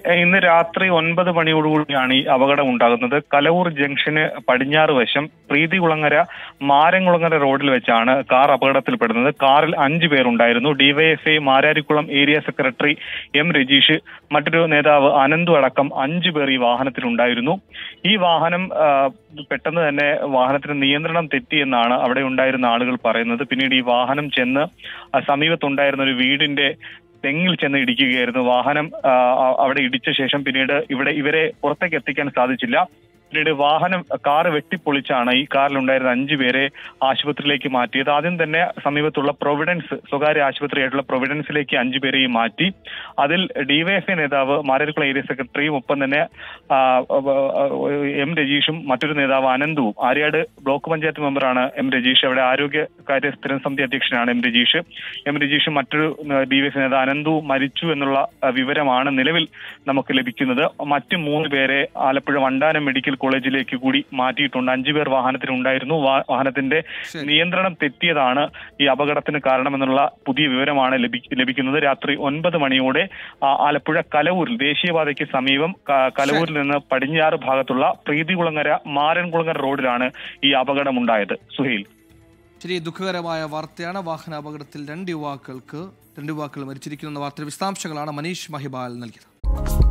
ഏഹ് ഇന്ന് രാത്രി ഒൻപത് മണിയോടുകൂടിയാണ് ഈ അപകടം ഉണ്ടാകുന്നത് കലവൂർ ജംഗ്ഷന് പടിഞ്ഞാറ് വശം പ്രീതികുളങ്ങര മാരംകുളങ്ങര റോഡിൽ വെച്ചാണ് കാർ അപകടത്തിൽപ്പെടുന്നത് കാറിൽ അഞ്ചു പേരുണ്ടായിരുന്നു DYFI Mararikulam area secretary M Rajeesh മറ്റൊരു നേതാവ് അനന്തു അടക്കം അഞ്ചു പേർ ഈ വാഹനത്തിലുണ്ടായിരുന്നു ഈ വാഹനം ആ, പെട്ടെന്ന് തന്നെ വാഹനത്തിന് നിയന്ത്രണം തെറ്റിയെന്നാണ് അവിടെ ഉണ്ടായിരുന്ന ആളുകൾ പറയുന്നത് പിന്നീട് ഈ വാഹനം ചെന്ന് ആ, സമീപത്തുണ്ടായിരുന്ന ഒരു വീടിന്റെ തെങ്ങിൽ ചെന്ന് ഇടിക്കുകയായിരുന്നു വാഹനം ആ, അ- അവിടെ ഇടിച്ച ശേഷം പിന്നീട് ഇവിടെ ഇവരെ പുറത്തേക്ക് എത്തിക്കാൻ സാധിച്ചില്ല പിന്നീട് വാഹനം കാറ് വെട്ടിപ്പൊളിച്ചാണ് ഈ കാറിലുണ്ടായിരുന്ന അഞ്ചു പേരെ ആശുപത്രിയിലേക്ക് മാറ്റിയത് ആദ്യം തന്നെ സമീപത്തുള്ള പ്രൊവിഡൻസ് സ്വകാര്യ ആശുപത്രിയായിട്ടുള്ള പ്രൊവിഡൻസിലേക്ക് അഞ്ചു പേരെയും മാറ്റി അതിൽ ഡിവൈഎഫ്ഐ നേതാവ് മാരാരിക്കുളം ഏരിയ സെക്രട്ടറിയും ഒപ്പം തന്നെ ആ, ആ, എം രജീഷും മറ്റൊരു നേതാവ് അനന്തുവും ആര്യാട് ബ്ലോക്ക് പഞ്ചായത്ത് മെമ്പറാണ് എം രജീഷ് അവിടെ ആരോഗ്യകാര്യ സ്ഥിരം സമിതി അധ്യക്ഷനാണ് എം രജീഷ് എം രജീഷും മറ്റൊരു ഡിവൈഎഫ് നേതാവ് അനന്തു മരിച്ചു എന്നുള്ള ആ, വിവരമാണ് നിലവിൽ നമുക്ക് ലഭിക്കുന്നത് മറ്റ് മൂന്ന് പേരെ ആലപ്പുഴ വണ്ടാനം മെഡിക്കൽ കോളേജിലേക്ക് കൂടി മാറ്റിയിട്ടുണ്ട് അഞ്ചു പേർ വാഹനത്തിലുണ്ടായിരുന്നു വാ- വാഹനത്തിന്റെ ശരി. നിയന്ത്രണം തെറ്റിയതാണ് ഈ അപകടത്തിന് കാരണമെന്നുള്ള പുതിയ വിവരമാണ് ലഭി- ലഭിക്കുന്നത് രാത്രി ഒൻപത് മണിയോടെ ആ, ആലപ്പുഴ കലവൂരിൽ ദേശീയപാതയ്ക്ക് സമീപം ക- കലവൂരിൽ നിന്ന് പടിഞ്ഞാറ് ഭാഗത്തുള്ള പ്രീതികുളങ്ങര മാരൻകുളങ്ങര റോഡിലാണ് ഈ അപകടമുണ്ടായത് സുഹൈൽ ശരി ദുഃഖകരമായ വാർത്തയാണ് വാഹന അപകടത്തിൽ രണ്ട് യുവാക്കൾക്ക് രണ്ട് യുവാക്കൾ മരിച്ചിരിക്കുന്ന വാർത്തയുടെ വിശദാംശങ്ങളാണ് മനീഷ് മഹിബാൽ നൽകിയത്